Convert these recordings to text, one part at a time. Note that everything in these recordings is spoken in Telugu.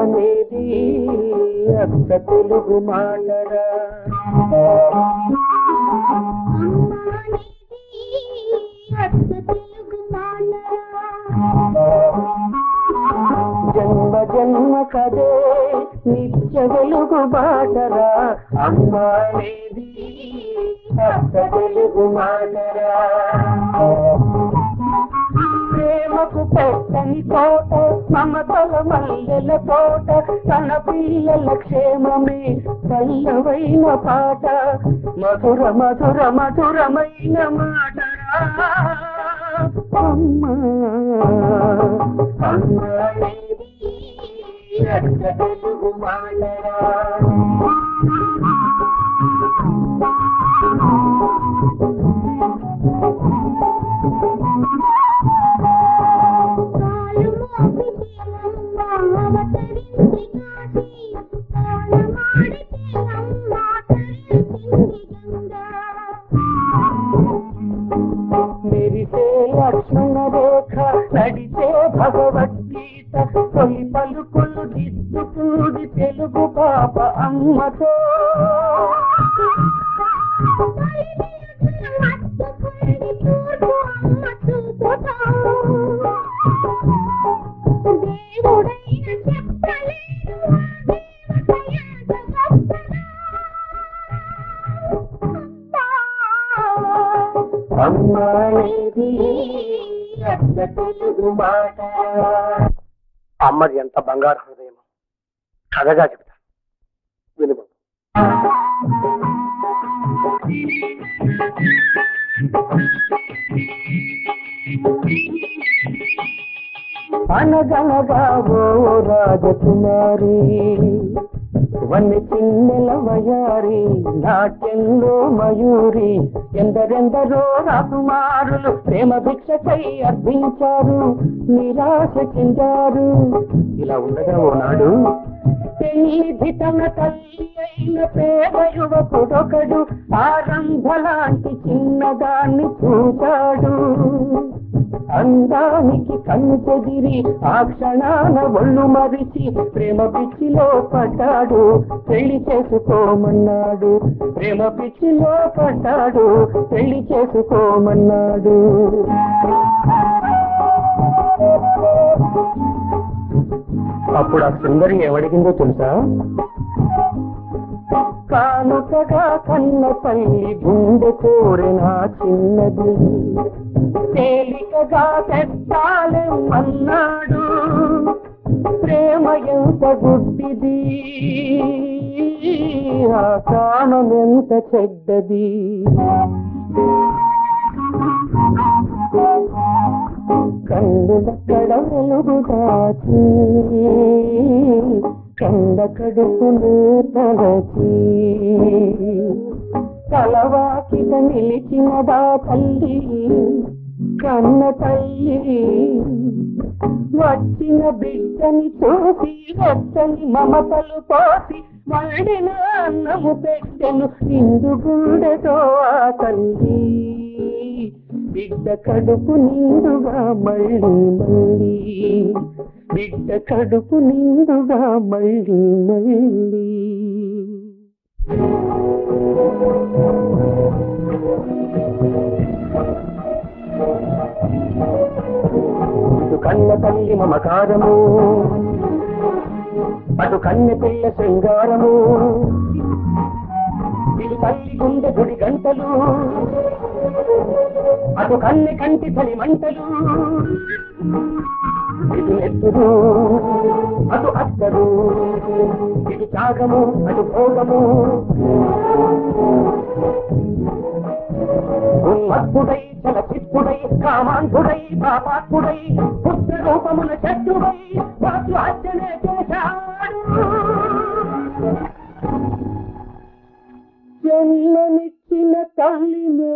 అనేది అచ్చ తెలుగు మాటరా జన్మ జన్మ కదే నిత్య వెలుగు బాటరా అమ్మ అనేది అచ్చ తెలుగు మాటరా ప్రేమకు పెట్టని తోట మమతల మల్లెల తోట తన పిల్లల క్షేమమే పల్లవైన పాట మధుర మధుర మధురమైన మాట అమ్మా అమ్మా అనేది అచ్చ తెలుగు మాటరా మెరిసే లక్ష్మణ రేఖ నడిచే భగవద్గీత తొలి పలుకులు దిద్దుకూడి తెలుగు పాప అమ్మతో అమ్మాయిది అచ్చ తెలుగు మాట అమ్మది ఎంత బంగారు హృదయం కథగా చెప్తా వినుము అనగనగా ఓ రాజకుమారి వన్ని చిన్నెల వయారి నాట్యంలో మయూరి ఎందరెందరో రాకుమారులు ప్రేమ భిక్షకై అర్థించారు నిరాశ చెందారు ఇలా ఉండగా ఓనాడు పెళ్లి తన తల్లి అయిన పేద యువకుడొకడు ఆరంభలాంటి చిన్నదాన్ని చూశాడు అందానికి కన్ను చెదిరి ఆ క్షణాన ఒళ్ళు మరిచి ప్రేమ పిచ్చిలో పడ్డాడు పెళ్లి చేసుకోమన్నాడు ప్రేమ పిచ్చిలో పడ్డాడు పెళ్లి చేసుకోమన్నాడు అప్పుడు ఆ సుందరి ఏమడిగిందో తెలుసా కానుకగా కన్న తల్లి గుండె కోరిన చిన్నది తేలికగా తెస్తాలెం అన్నాడు ప్రేమ ఎంత గుడ్డిది ఆ కామం ఎంత చెడ్డది కందులక్కడ వెలుగు దాచి కంద కడుపును తలచి తలవాకిట నిలిచినదా తల్లి కన్న తల్లి వచ్చిన బిడ్డని చూసి వచ్చని మమతలు పోసి మళ్ళిన అన్నము పెట్టెను నిండు గుండెతో ఆ తల్లి బిడ్డ కడుపు నిండుగా మళ్ళీ మళ్ళీ బిడ్డ కడుపు నిండుగా మళ్ళీ మళ్ళీ ఇటు కన్న తల్లి మమకారము అటు కన్నె పిల్ల శృంగారము ఇటు తల్లి గుండె గుడి గంటలు అటు కన్నె కంటి తలి మంటలు ఇటు నెత్తురు అటు అత్తరు ఇటు త్యాగము అటు భోగము ఉన్మత్తుడై చలచిత్తుడై కామాంధుడై పాపాత్ముడై పుత్ర రూపమున శత్రుడై వాసు హత్యనే చేశాడు జన్మనిచ్చిన తల్లినే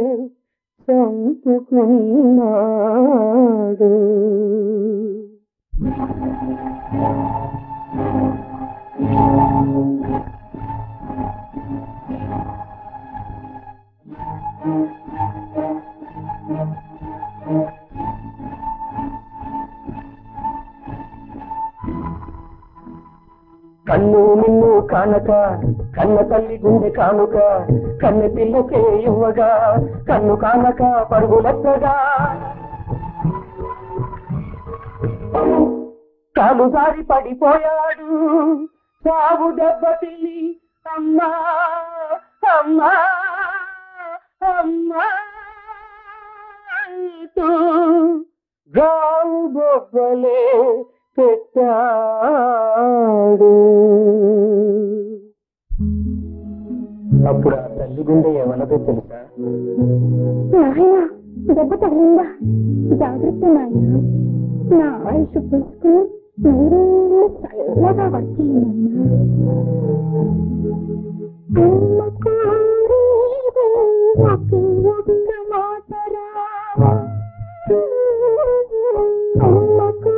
చంపుకున్నాడు కన్ను నిన్ను కానక కన్న తల్లి గుండె కానుక కన్నె పిల్లకే ఇవ్వగా కన్ను కానక పరుగులెత్తగా కాలు జారి పడిపోయాడు సాగు దెబ్బతిని అమ్మా అమ్మా అమ్మా అంటూ గావు బొబ్బలే పెట్టాడు అప్పుడు ఆ తల్లి గుండె ఏమన్నదో తెలుసా నాయనా దెబ్బ తగిలిందా జాగ్రత్త నాయన నా ఆయుష్ పుస్తకం నూరేళ్ళు చల్లగా వచ్చి ఒకే ఒక్క మాటరా అమ్మకు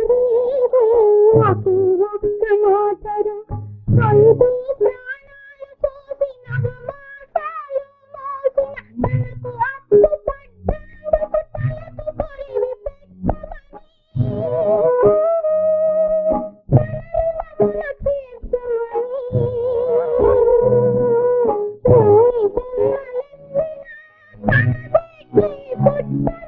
ఒకే ఒక్క మాటరా అంతే ప్రాణాలు పోసిన మాటలు మోసిన తనకు అప్పు పడ్డందుకు తలకు కొరివి పెట్టమని